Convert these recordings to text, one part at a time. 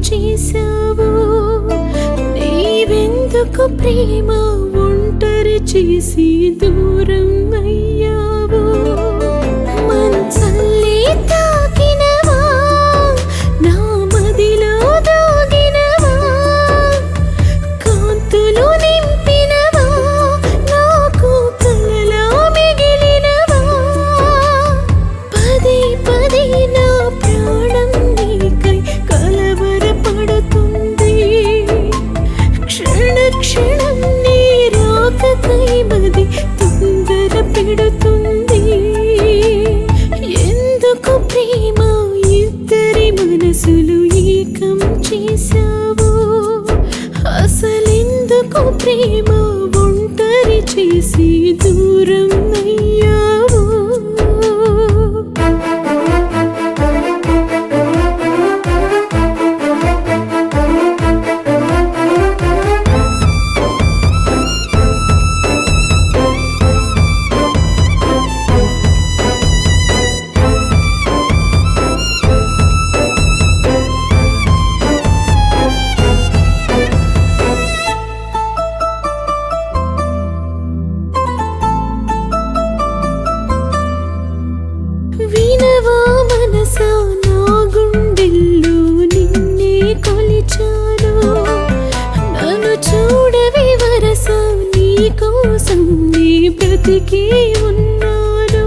చేశావు నీవెందుకు ప్రేమ ఒంటరి చేసి దూరం అయ్యావు మంచల్లే తాకినవా నా మదిలో దాగినవా కాంతులు నింపినవా నాకు కలలా మిగిలినవా పదే పదే నా ప్రాణం నీకై కలవరపడుతుంది క్షణ క్షణం నీ రాకకై మది తొందర పెడుతుంది ఎందుకు ప్రేమ ఇద్దరి మనసులు ఏకం చేశావు అసలెందుకు ప్రేమ ఒంటరి చేసి దూరం అయ్యావు వినవా మనసా నా గుండెల్లో నిన్నే కొలిచాను నన్ను చూడవే వరస నీ కోసం నీ బ్రతికి ఉన్నాను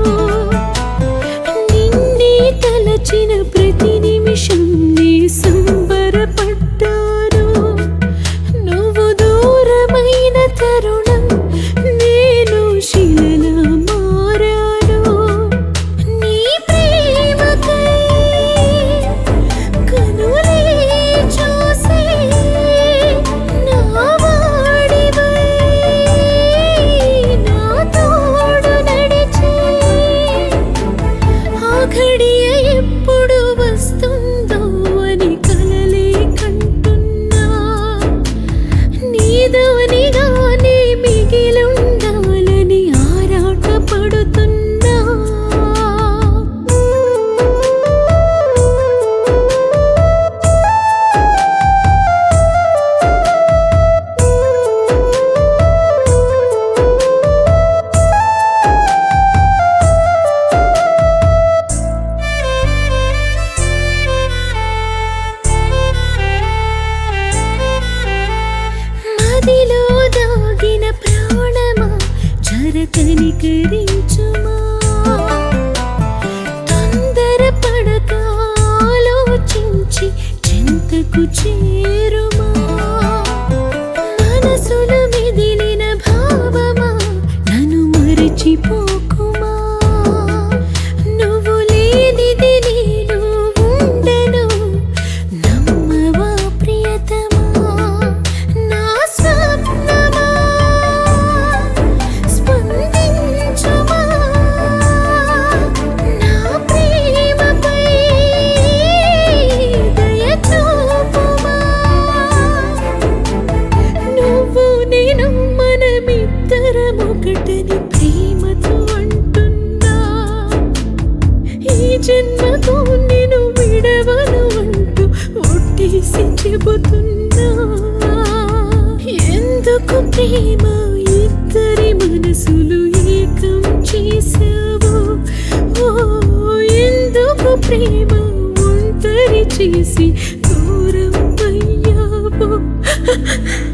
నిన్నే తలచిన ప్రతి నిమిషం నీ సంబరపడ్డాను నువ్వు దూరమైన తరుణం నేను శిలలా మారాను నీ ప్రేమకై కనులే చూసే నా వాడివై నా తోడు నడిచే ఆ ఘడియ ఎప్పుడు వస్తుందో అని కలలే కంటున్నా నీదోనిగానే మిగిలుండాలని ఆరాట పడుతున్నా మదిలో దాగిన ప్రాణమా జరకనికరించుమా తొందర పడక ఆలోచించి చింతకు చేరుమా మనసులో మెదిలిన భావమా నన్ను మరచిపోకుమా నువ్వు లేనిది నేను ఉండను నమ్మవా ప్రియతమా నా స్వప్నమా స్పందించుమా నా ప్రేమపై దయ చూపుమా నువ్వు నేను మనమిద్దరం ఒకటని ప్రేమతో అంటున్నా ఈ జన్మకు నేను విడవను అంటూ ఒట్టేసి చెబుతున్నా ఎందుకు ప్రేమ ఇద్దరి మనసులు ఏకం చేశావు ఓ ఎందుకు ప్రేమ ఒంటరి చేసి దూరం అయ్యావు